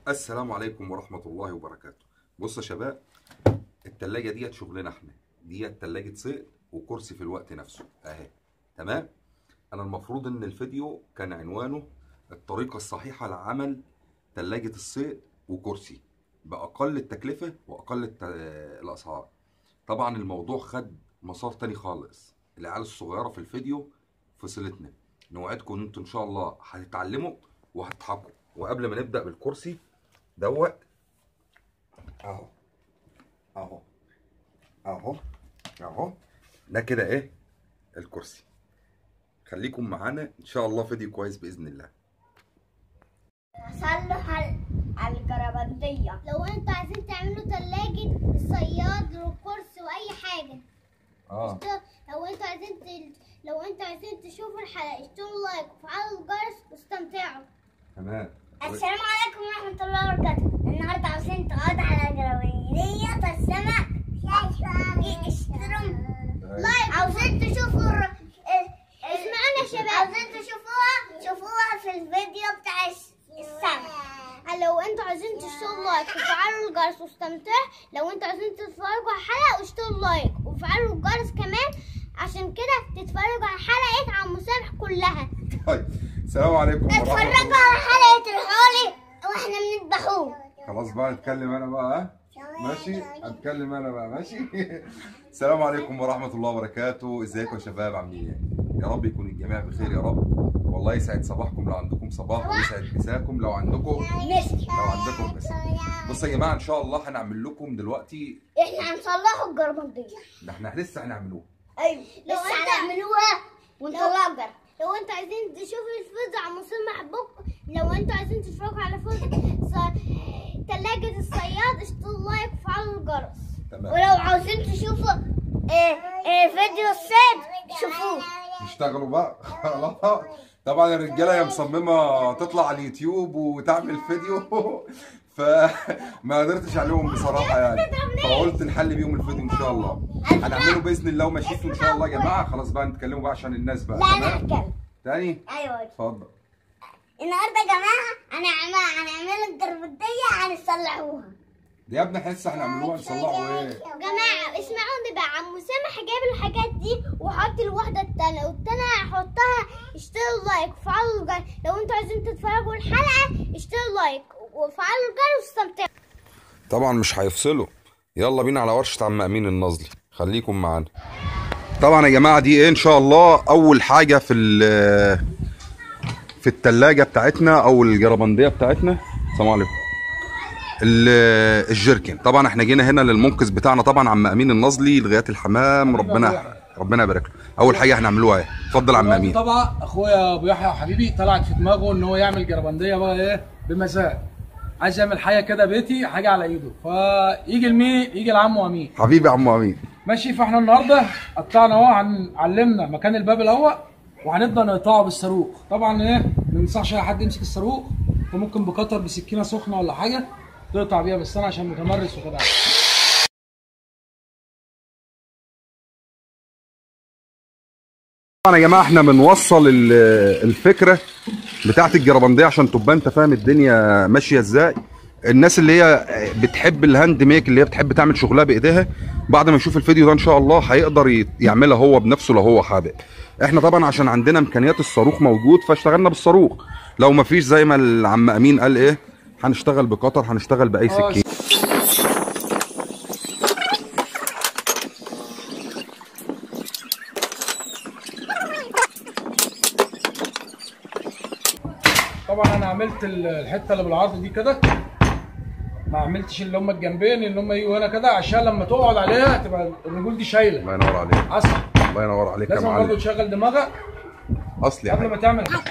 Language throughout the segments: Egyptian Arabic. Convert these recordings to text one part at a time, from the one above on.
السلام عليكم ورحمة الله وبركاته بص يا شباب التلاجة ديت شغلنا احنا ديت تلاجة صيد وكرسي في الوقت نفسه اهي تمام انا المفروض ان الفيديو كان عنوانه الطريقة الصحيحة لعمل تلاجة الصيد وكرسي بأقل التكلفة وأقل الت- الأسعار طبعا الموضوع خد مسار تاني خالص العيال الصغيرة في الفيديو فصلتنا نوعدكم ان انتوا ان شاء الله هتتعلموا وهتضحكوا وقبل ما نبدأ بالكرسي دوت اهو اهو اهو اهو ده كده ايه الكرسي خليكم معانا ان شاء الله فيديو كويس باذن الله صلح ال- الجربندية لو انتوا عايزين تعملوا تلاجة الصياد والكرسي واي حاجة اه اشت- لو انتوا عايزين ت... لو انتوا عايزين تشوفوا الحلقة اشتروا لايك وفعلوا الجرس واستمتعوا تمام السلام عليكم ورحمة الله وبركاته النهاردة عاوزين تقعدوا على جربندية السمك اشتروا لايك عاوزين تشوفوا الر- ال- ال- اسمعونا يا شباب. عاوزين تشوفوها شوفوها في الفيديو بتاع الس- السمك لو انتوا عايزين تشتروا لايك وفعلوا الجرس واستمتعوا لو انتوا عايزين تتفرجوا على الحلقة اشتروا لايك وفعلوا الجرس كمان عشان كده تتفرجوا على حلقة عم مسامح كلها طيب السلام عليكم ورحمه اتفرجوا الله على حلقة الحولي واحنا بنذبحوه خلاص بقى نتكلم انا بقى ها؟ ماشي اتكلم انا بقى ماشي السلام عليكم ورحمه الله وبركاته ازيكم يا شباب عاملين ايه يا رب يكون الجميع بخير يا رب والله يسعد صباحكم لو عندكم صباح ويسعد مساكم لو عندكم مسك لو عندكم مساء بصوا يا جماعه ان شاء الله هنعمل لكم دلوقتي احنا هنصلحوا الجربندية ده احنا لسه هنعملوه ايوه لو لسه انت- هنعملوها ونطلعوا الجرب لو انتوا عايزين تشوفوا الفيديو عن مسامح بكره لو انتوا عايزين تتفرجوا على فيديو ص- تلاجة الصياد اشتروا لايك وفعلوا الجرس تمام ولو عاوزين تشوفوا ايه ايه فيديو الصيد شوفوه اشتغلوا بقى خلاص طبعا الرجاله هي مصممه تطلع على اليوتيوب وتعمل فيديو فما قدرتش عليهم بصراحه يعني فقلت نحل بيهم الفيديو ان شاء الله هنعمله باذن الله ومشيته ان شاء الله يا جماعه خلاص بقى نتكلموا بقى عشان الناس بقى لا انا تمام هتكلم تاني ايوه اتفضل النهارده يا جماعه هنعمل هنعمل الجربنديه هنصلحوها دي يا ابني احنا لسه هنعملوها نصلحوا ايه جماعة اسمعوني بقى عم مسامح جايب الحاجات دي وحط الواحدة التانية والتانية هحطها اشتروا لايك وفعلوا الجرس لو انتوا عايزين تتفرجوا الحلقة اشتروا لايك وفعلوا الجرس واستمتعوا طبعا مش هيفصلوا يلا بينا على ورشه عم امين النظلي خليكم معانا طبعا يا جماعه دي ايه ان شاء الله اول حاجه في ال- في التلاجة بتاعتنا او الجربنديه بتاعتنا السلام عليكم ال- الجيركن طبعا احنا جينا هنا للمنقذ بتاعنا طبعا عم امين النظلي لغايه الحمام ربنا ربنا يبارك له اول حاجه هنعملوها ايه اتفضل يا عم امين طبعا اخويا ابو يحيى وحبيبي طلعت في دماغه ان هو يعمل جربنديه بقى ايه بمزاج عايز يعمل حاجه كده بيتي حاجه على ايده فيجي لمين يجي لعمه امين حبيبي يا عم امين ماشي فاحنا النهارده قطعنا اهو هنعلمنا مكان الباب الاول وهنبدا نقطعه بالصاروخ طبعا ايه ما ينصحش اي حد يمسك الصاروخ فممكن بقطر بسكينه سخنه ولا حاجه تقطع بيها بس انا عشان متمرس وكده طبعا يا جماعه احنا بنوصل ال- الفكره بتاعت الجربنديه عشان تبقى انت فاهم الدنيا ماشيه ازاي الناس اللي هي بتحب الهاند ميك اللي هي بتحب تعمل شغلها بايديها بعد ما يشوف الفيديو ده ان شاء الله هيقدر ي- يعملها هو بنفسه لو هو حابب احنا طبعا عشان عندنا امكانيات الصاروخ موجود فاشتغلنا بالصاروخ لو ما فيش زي ما العم امين قال ايه هنشتغل بقطر هنشتغل باي آه، سكين طبعا انا عملت ال- الحته اللي بالعرض دي كده ما عملتش اللي هم الجنبين اللي هم يجوا هنا كده عشان لما تقعد عليها تبقى الرجول دي شايله الله ينور عليك اصلا الله ينور عليك يا لازم برضه معلم تشغل دماغك اصلي قبل يعني. ما تعمل حاجه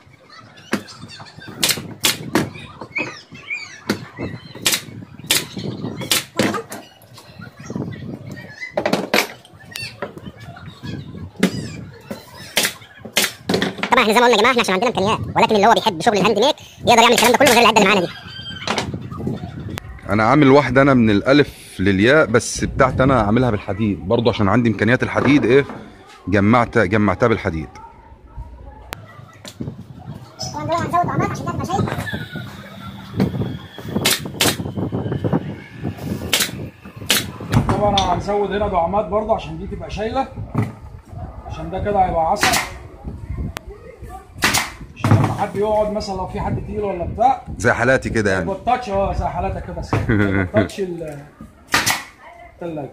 طبعا احنا زي ما قلنا يا جماعه احنا عشان عندنا امكانيات ولكن اللي هو بيحب شغل الهاند ميك يقدر يعمل الكلام ده كله من غير العده اللي معانا دي انا عامل واحده انا من الالف للياء بس بتاعت انا عاملها بالحديد برضو عشان عندي امكانيات الحديد ايه جمعت جمعتها بالحديد طبعا دلوقتي هنزود طعمات عشان تبقى شايف طبعا هنزود هنا دعامات برضه عشان دي تبقى شايله عشان ده كده هيبقى عسل عشان لما حد يقعد مثلا لو في حد تقيل ولا بتاع زي حالاتي كده يعني يبقى التاتش اه زي حالاتك كده سهل يبقى التاتش ال- التلاجة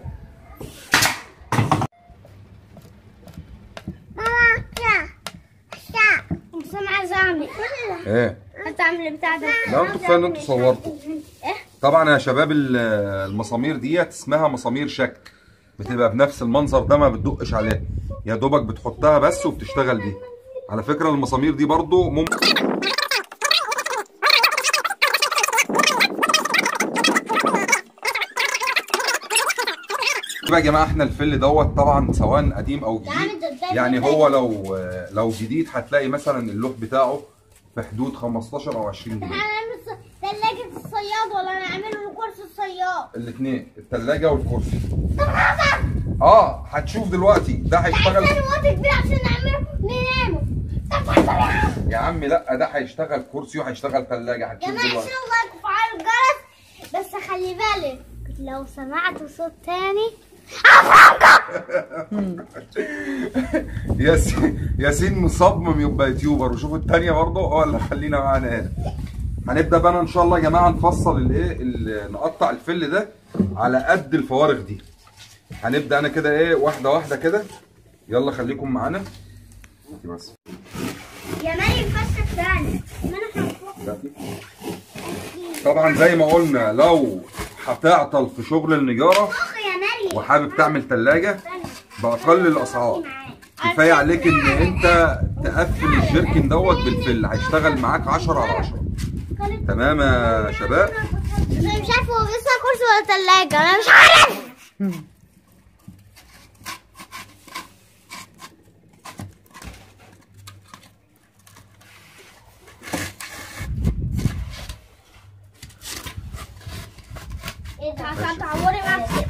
ماما شا شا مسامة عايزة اعمل ايه عايزة اعمل البتاع ده لا انتوا كفايه ان انتوا صورتوا ايه طبعا يا شباب ال- المسامير ديت اسمها مسامير شك بتبقى بنفس المنظر ده ما بتدقش عليها يا دوبك بتحطها بس وبتشتغل بيها على فكره المسامير دي برضو ممكن بقى يا جماعه احنا الفل دوت طبعا سواء قديم او جديد يعني هو لو لو جديد هتلاقي مثلا اللوح بتاعه في حدود 15 او 20 جنيه هنعمل ص- تلاجة الصياد ولا نعمله له كرسي الصياد الاثنين الثلاجه والكرسي اه هتشوف دلوقتي ده هيشتغل عايزين وقت كبير عشان نعمله ننامه يا عم لا ده هيشتغل كرسي وهيشتغل ثلاجه يا هتشوف جماعة دلوقتي عشان الله وفعلوا الجرس بس خلي بالك لو سمعتوا صوت تاني ياسين ياسين مصمم يبقى يوتيوبر وشوف الثانيه برضه هو اللي خلينا معانا هنا هنبدا بقى ان شاء الله يا جماعه نفصل الايه ال- نقطع الفل ده على قد الفوارغ دي هنبدا انا كده ايه واحده واحده كده يلا خليكم معانا هاتي بس يا مريم الفرشة الثانية ما انا هنفوق دلوقتي. طبعا زي ما قلنا لو هتعطل في شغل النجاره يا مريم وحابب تعمل ثلاجه باقل الاسعار كفايه عليك ان انت تقفل الجيركن دوت بالفل هيشتغل معاك 10 على 10 تمام يا شباب انا مش عارفه هو بيسمع كرسي ولا تلاجة انا مش عارف انت عشان تعوري نفسك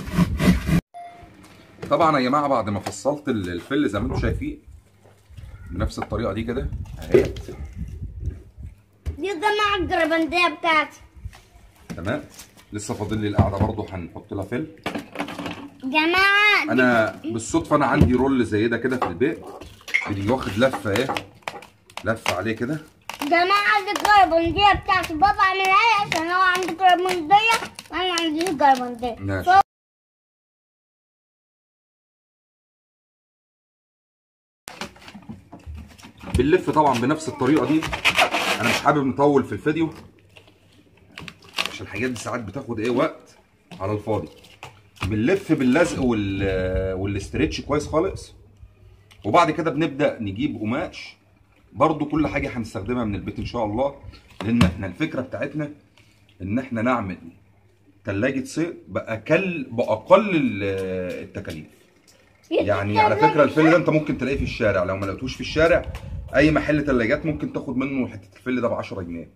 طبعا يا جماعه بعد ما فصلت ال- الفل زي ما انتم شايفين بنفس الطريقه دي كده اهيت دي الجماعة الجربندية بتاعتي تمام لسه فاضل لي القعده برضو هنحط لها فل جماعة دي- انا بالصدفه انا عندي رول زي ده كده في البيت بيجي واخد لفه ايه لفه عليه كده جماعة دي الجربندية بتاعتي بابا عملها لي عشان هو عنده جربندية وانا ما عنديش جربندية ماشي بنلف طبعا بنفس الطريقه دي انا مش حابب نطول في الفيديو عشان الحاجات دي ساعات بتاخد ايه وقت على الفاضي بنلف باللزق وال والاسترتش كويس خالص وبعد كده بنبدا نجيب قماش برضو كل حاجه هنستخدمها من البيت ان شاء الله لان احنا الفكره بتاعتنا ان احنا نعمل ثلاجه صيد باقل باقل ال- التكاليف يعني على فكره الفل ده انت ممكن تلاقيه في الشارع لو ما لقيتوش في الشارع اي محل ثلاجات ممكن تاخد منه حته الفل ده ب 10 جنيه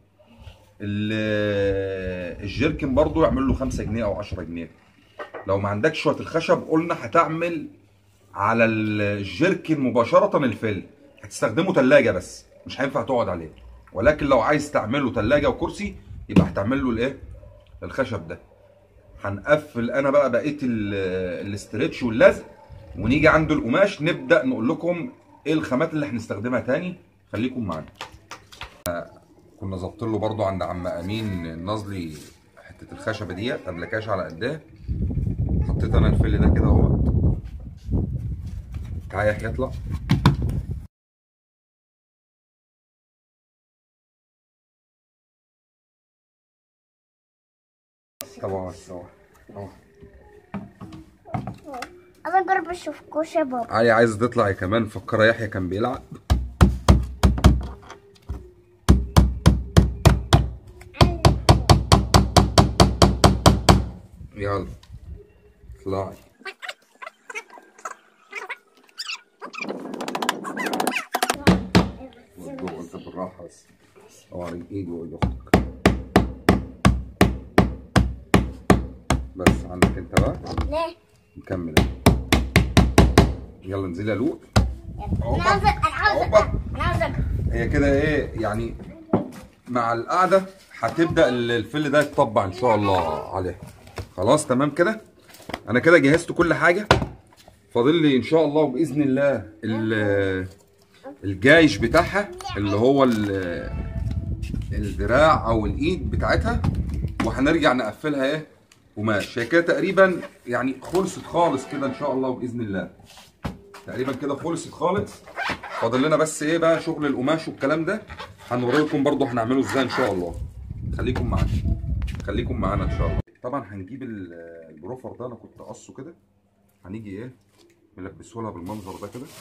ال- الجيركن برضو يعمل له 5 جنيه او 10 جنيه لو ما عندكش شويه الخشب قلنا هتعمل على الجيركن مباشره الفل هتستخدمه ثلاجه بس مش هينفع تقعد عليه ولكن لو عايز تعمله ثلاجه وكرسي يبقى هتعمل له الايه الخشب ده هنقفل انا بقى بقيه ال- الاسترتش واللزق ونيجي عند القماش نبدا نقول لكم ايه الخامات اللي هنستخدمها تاني خليكم معانا كنا ظابطين له برضو عند عم امين النازلي حته الخشبه ديت ابلكاش على قدها حطيت انا الفل ده كده اهو تعالى يا يحيى اطلع طبعا بس اهو اهو انا اجرب اشوفكوا شباب علي عايز تطلع يا كمان فكر يحيى كان بيلعب يلا اطلعي جوه انت بالراحه بس اوعى ايده وايد اختك بس عندك انت بقى ليه؟ نكمل يلا انزلي يا لؤي انا عاوزة انا عاوزة هوبا. انا عاوزة هي كده ايه يعني مع القعده هتبدا ال- الفل ده يتطبع ان شاء الله عليها خلاص تمام كده انا كده جهزت كل حاجه فاضل لي ان شاء الله باذن الله ال- الجايش بتاعها اللي هو ال- الدراع او الايد بتاعتها وهنرجع نقفلها ايه قماش هي كده تقريبا يعني خلصت خالص كده ان شاء الله باذن الله تقريبا كده خلصت خالص فاضل لنا بس ايه بقى شغل القماش والكلام ده هنوريكم برضو هنعمله ازاي ان شاء الله خليكم معانا خليكم معانا ان شاء الله طبعا هنجيب ال- البروفر ده انا كنت قصه كده هنيجي ايه ملبسه لها بالمنظر ده كده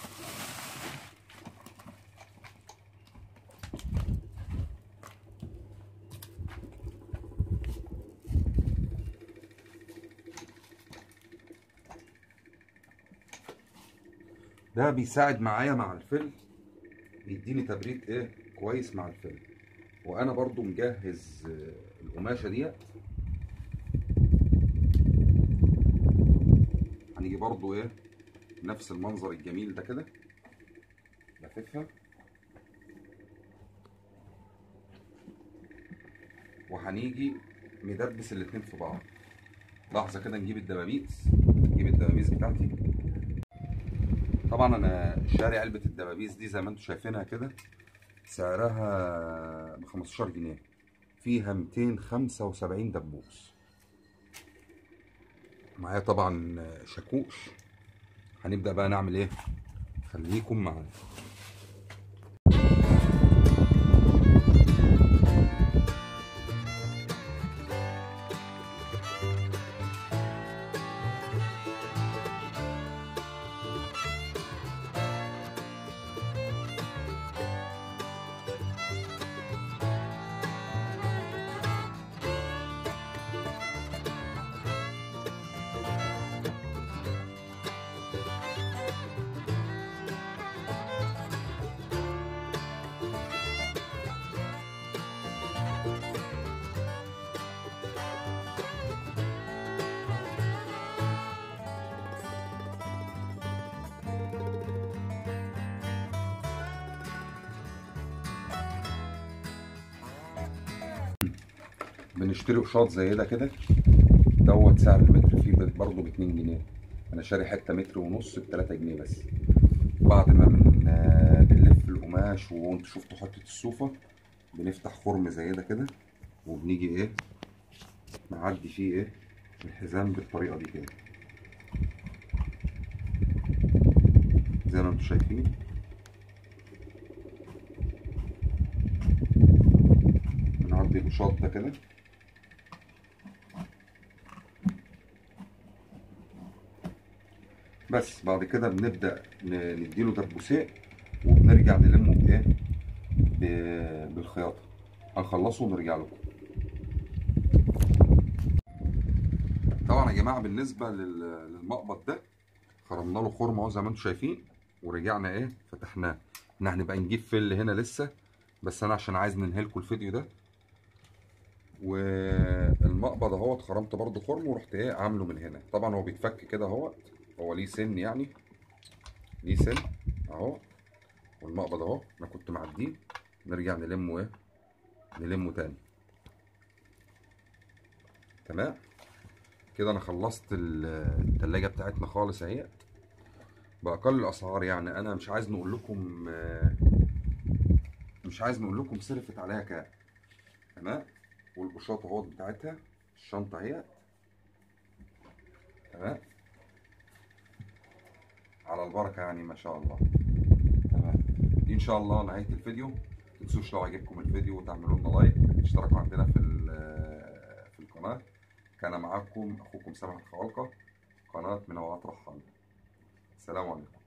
ده بيساعد معايا مع الفيلم بيديني تبريد ايه كويس مع الفيلم وانا برضو مجهز آه، القماشه ديت هنيجي برضو ايه نفس المنظر الجميل ده كده لففها وهنيجي ندبس الاتنين في بعض لحظه كده نجيب الدبابيس نجيب الدبابيس بتاعتي طبعا انا شاري علبه الدبابيس دي زي ما انتم شايفينها كده سعرها ب 15 جنيه فيها 275 دبوس معايا طبعا شاكوش هنبدا بقى نعمل ايه خليكم معانا بنشتري قشاط زي ده كده دوت سعر المتر فيه برضه ب 2 جنيه انا شاري حته متر ونص ب 3 جنيه بس بعد ما من آه، بنلف القماش وانتوا شفتوا حته الصوفه بنفتح خرم زي ده كده وبنيجي ايه نعدي فيه ايه الحزام بالطريقه دي كده زي ما انتوا شايفين بنعدي القشاط ده كده بس بعد كده بنبدأ ن- نديله دبوسين وبنرجع نلمه بإيه؟ ب- بالخياطة هنخلصه ونرجع لكم طبعا يا جماعة بالنسبة لل- للمقبض ده خرمنا له خرم اهو زي ما انتم شايفين ورجعنا ايه فتحناه احنا هنبقى نجيب فل هنا لسه بس انا عشان عايز ننهي لكم الفيديو ده والمقبض اهوت خرمت برضو خرم ورحت ايه عامله من هنا طبعا هو بيتفك كده اهوت هو ليه سن يعني ليه سن اهو والمقبض اهو انا كنت معديه نرجع نلمه ايه نلمه تاني تمام كده انا خلصت ال- التلاجة بتاعتنا خالص اهيت باقل الاسعار يعني انا مش عايز نقول لكم آه، مش عايز نقول لكم صرفت عليها كام تمام والقشاط اهوت بتاعتها الشنطه اهيت تمام على البركه يعني ما شاء الله تمام دي ان شاء الله نهايه الفيديو متنسوش لو عجبكم الفيديو تعملوا لنا لايك تشتركوا عندنا في ال- في القناه كان معاكم اخوكم سامح الخوالقه قناه منوعات رحال السلام عليكم